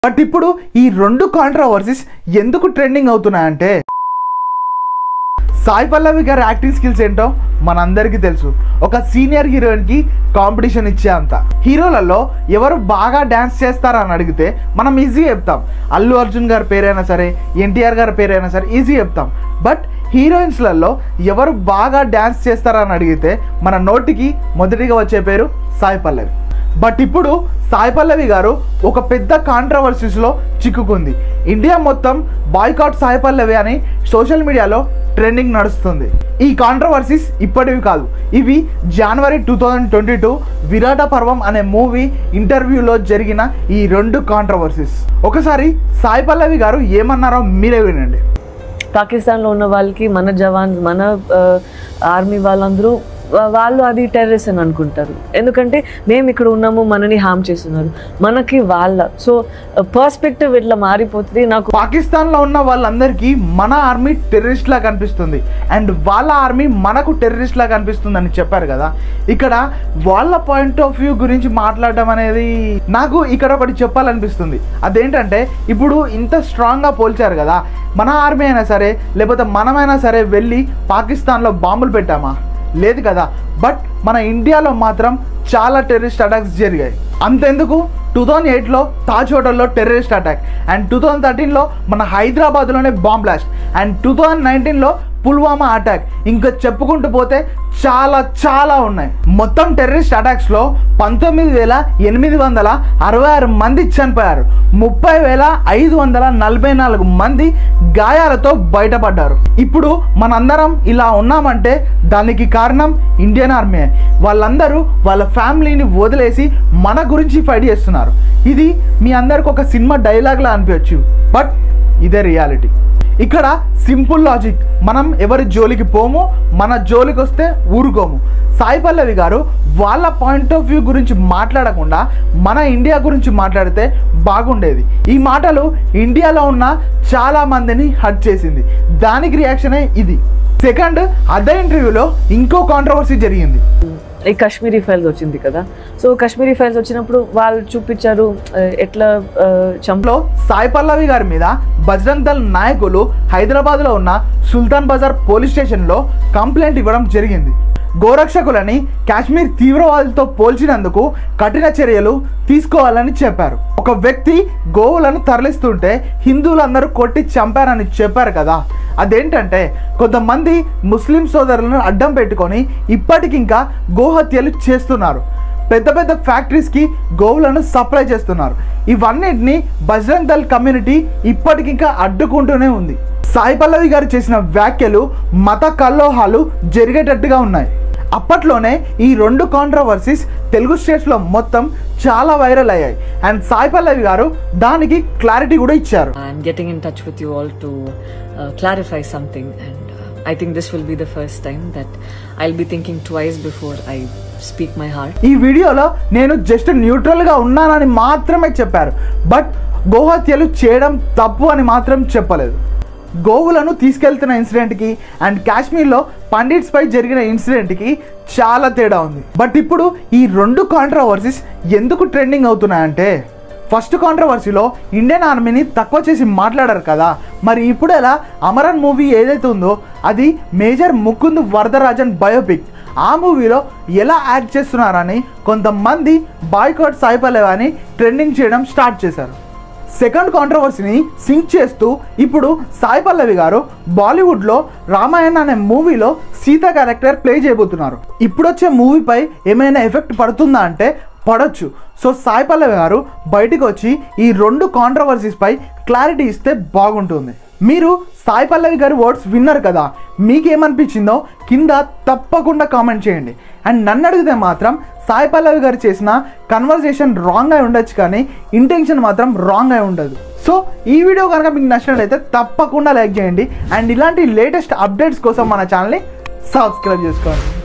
But ఇప్పుడు ఈ రెండు కాంట్రవర్సీస్ ఎందుకు ట్రెండింగ్ అవుతున్నాయంటే సాయి పల్లవి గారి యాక్టింగ్ స్కిల్స్ ఏంటో మనందరికీ తెలుసు ఒక సీనియర్ హీరోయిన్కి కాంపిటీషన్ ఇచ్చే అంత హీరోలలో ఎవరు బాగా డ్యాన్స్ చేస్తారని అడిగితే మనం ఈజీ చెప్తాం అల్లు అర్జున్ గారి పేరైనా సరే ఎన్టీఆర్ గారి పేరైనా సరే ఈజీ చెప్తాం బట్ హీరోయిన్స్లలో ఎవరు బాగా డ్యాన్స్ చేస్తారని అడిగితే మన నోటికి మొదటిగా వచ్చే పేరు సాయి పల్లవి బట్ ఇప్పుడు సాయి పల్లవి గారు ఒక పెద్ద కాంట్రవర్సీస్లో చిక్కుకుంది ఇండియా మొత్తం బాయ్కాట్ సాయి పల్లవి అని సోషల్ మీడియాలో ట్రెండింగ్ నడుస్తుంది ఈ కాంట్రవర్సీస్ ఇప్పటివి కాదు ఇవి జనవరి two thousand twenty two Virata Parvam అనే మూవీ ఇంటర్వ్యూలో జరిగిన ఈ రెండు కాంట్రవర్సీస్ ఒకసారి సాయి పల్లవి గారు ఏమన్నారో మీరే వినండి పాకిస్తాన్లో ఉన్న వాళ్ళకి మన జవాన్స్ మన ఆర్మీ వాళ్ళందరూ వా- వాళ్ళు అది టెర్రరిస్ట్ అని అనుకుంటారు ఎందుకంటే మేము ఇక్కడ ఉన్నాము మనని హామ్ చేస్తున్నారు మనకి వాళ్ళ సో పర్స్పెక్టివ్ ఇట్లా మారిపోతుంది నాకు పాకిస్తాన్లో ఉన్న వాళ్ళందరికీ మన ఆర్మీ టెర్రరిస్ట్ లా కనిపిస్తుంది అండ్ వాళ్ళ ఆర్మీ మనకు టెర్రరిస్ట్ లా కనిపిస్తుంది అని చెప్పారు కదా ఇక్కడ వాళ్ళ పాయింట్ ఆఫ్ వ్యూ గురించి మాట్లాడడం అనేది నాకు ఇక్కడ ఒకటి చెప్పాలనిపిస్తుంది అదేంటంటే ఇప్పుడు ఇంత స్ట్రాంగ్గా పోల్చారు కదా మన ఆర్మీ అయినా సరే లేకపోతే మనమైనా సరే వెళ్ళి పాకిస్తాన్లో బాంబులు పెట్టామా లేదు కదా బట్ మన ఇండియాలో మాత్రం చాలా టెర్రరిస్ట్ అటాక్స్ జరిగాయి అంతెందుకు టూ థౌజండ్ ఎయిట్లో తాజ్ హోటల్లో terrorist attack and two thousand థర్టీన్లో మన హైదరాబాద్లోనే bomb blast and two thousand నైన్టీన్లో పుల్వామా అటాక్ ఇంకా చెప్పుకుంటూ పోతే చాలా చాలా ఉన్నాయి మొత్తం టెర్రరిస్ట్ అటాక్స్లో పంతొమ్మిది వేల ఎనిమిది వందల అరవై ఆరు మంది చనిపోయారు ముప్పై వేల ఐదు వందల నలభై నాలుగు మంది గాయాలతో బయటపడ్డారు ఇప్పుడు మనందరం ఇలా ఉన్నామంటే దానికి కారణం ఇండియన్ ఆర్మీ వాళ్ళందరూ వాళ్ళ ఫ్యామిలీని వదిలేసి మన గురించి ఫైట్ చేస్తున్నారు ఇది మీ అందరికి ఒక సినిమా డైలాగ్లా అనిపించచ్చు బట్ ఇదే రియాలిటీ ఇక్కడ సింపుల్ లాజిక్ మనం ఎవరి జోలికి పోము మన జోలికి వస్తే ఊరుకోము సాయి పల్లవి గారు వాళ్ళ పాయింట్ ఆఫ్ వ్యూ గురించి మాట్లాడకుండా మన ఇండియా గురించి మాట్లాడితే బాగుండేది ఈ మాటలు ఇండియాలో ఉన్న చాలా మందిని హర్ట్ చేసింది దానికి రియాక్షనే ఇది సెకండ్ అదే ఇంటర్వ్యూలో ఇంకో కాంట్రవర్సీ జరిగింది ఈ కాశ్మీరీ ఫైల్స్ వచ్చింది కదా సో కాశ్మీరీ ఫైల్స్ వచ్చినప్పుడు వాళ్ళు చూపించారు ఆ, ఎట్లా ఆ, చంప లో సాయి పల్లవి గారి మీద బజరంగ్ దళ్ నాయకులు హైదరాబాద్లో ఉన్న సుల్తాన్ బజార్ పోలీస్ స్టేషన్లో కంప్లైంట్ ఇవ్వడం జరిగింది గోరక్షకులని కాశ్మీర్ తీవ్రవాదులతో పోల్చినందుకు కఠిన చర్యలు తీసుకోవాలని చెప్పారు ఒక వ్యక్తి గోవులను తరలిస్తుంటే హిందువులందరూ కొట్టి చంపారని చెప్పారు కదా అదేంటంటే కొంతమంది ముస్లిం సోదరులను అడ్డం పెట్టుకొని ఇప్పటికింకా గోహత్యలు చేస్తున్నారు పెద్ద పెద్ద ఫ్యాక్టరీస్కి గోవులను సప్లై చేస్తున్నారు ఇవన్నిటిని బజరంగ్ దళ్ కమ్యూనిటీ ఇప్పటికింకా అడ్డుకుంటూనే ఉంది సాయి పల్లవి గారు చేసిన వ్యాఖ్యలు మత కల్లోహాలు జరిగేటట్టుగా ఉన్నాయి అప్పట్లోనే ఈ రెండు కాంట్రవర్సీస్ తెలుగు స్టేట్స్లో మొత్తం చాలా వైరల్ అయ్యాయి అండ్ సాయి పల్లవి గారు దానికి క్లారిటీ కూడా ఇచ్చారు I'm getting in touch with you all to uh, clarify something, and uh, I think this will be the first time that I'll be thinking twice before I speak my heart. ఈ వీడియోలో నేను just న్యూట్రల్గా ఉన్నానని మాత్రమే చెప్పారు but గోహత్యలు చేయడం తప్పు అని మాత్రం చెప్పలేదు గోవులను తీసుకెళ్తున్న ఇన్సిడెంట్కి అండ్ కాశ్మీర్లో పండిట్స్పై జరిగిన ఇన్సిడెంట్కి చాలా తేడా ఉంది బట్ ఇప్పుడు ఈ రెండు కాంట్రవర్సీస్ ఎందుకు ట్రెండింగ్ అవుతున్నాయంటే ఫస్ట్ కాంట్రవర్సీలో ఇండియన్ ఆర్మీని తక్కువ చేసి మాట్లాడారు కదా మరి ఇప్పుడు ఎలా అమరన్ మూవీ ఏదైతే ఉందో అది మేజర్ ముకుంద్ వరదరాజన్ బయోపిక్ ఆ మూవీలో ఎలా యాక్ట్ చేస్తున్నారని కొంతమంది బాయ్కాట్ సాయిపల్లెవ్ అని ట్రెండింగ్ చేయడం స్టార్ట్ చేశారు సెకండ్ కాంట్రవర్సీని సింక్ చేస్తూ ఇప్పుడు సాయి పల్లవి గారు బాలీవుడ్లో రామాయణ అనే మూవీలో సీత క్యారెక్టర్ ప్లే చేయబోతున్నారు ఇప్పుడు వచ్చే మూవీపై ఏమైనా ఎఫెక్ట్ పడుతుందా అంటే పడొచ్చు సో సాయి పల్లవి గారు బయటకు వచ్చి ఈ రెండు కాంట్రవర్సీస్పై క్లారిటీ ఇస్తే బాగుంటుంది మీరు సాయి పల్లవి గారి వర్డ్స్ విన్నారు కదా మీకేమనిపించిందో కింద తప్పకుండా కామెంట్ చేయండి అండ్ నన్ను అడిగితే మాత్రం సాయి పల్లవి గారు చేసిన కన్వర్జేషన్ రాంగ్ అయి ఉండొచ్చు కానీ ఇంటెన్షన్ మాత్రం రాంగ్ అయి ఉండదు సో ఈ వీడియో కనుక మీకు నచ్చినట్లయితే తప్పకుండా లైక్ చేయండి అండ్ ఇలాంటి లేటెస్ట్ అప్డేట్స్ కోసం మన ఛానల్ని సబ్స్క్రైబ్ చేసుకోండి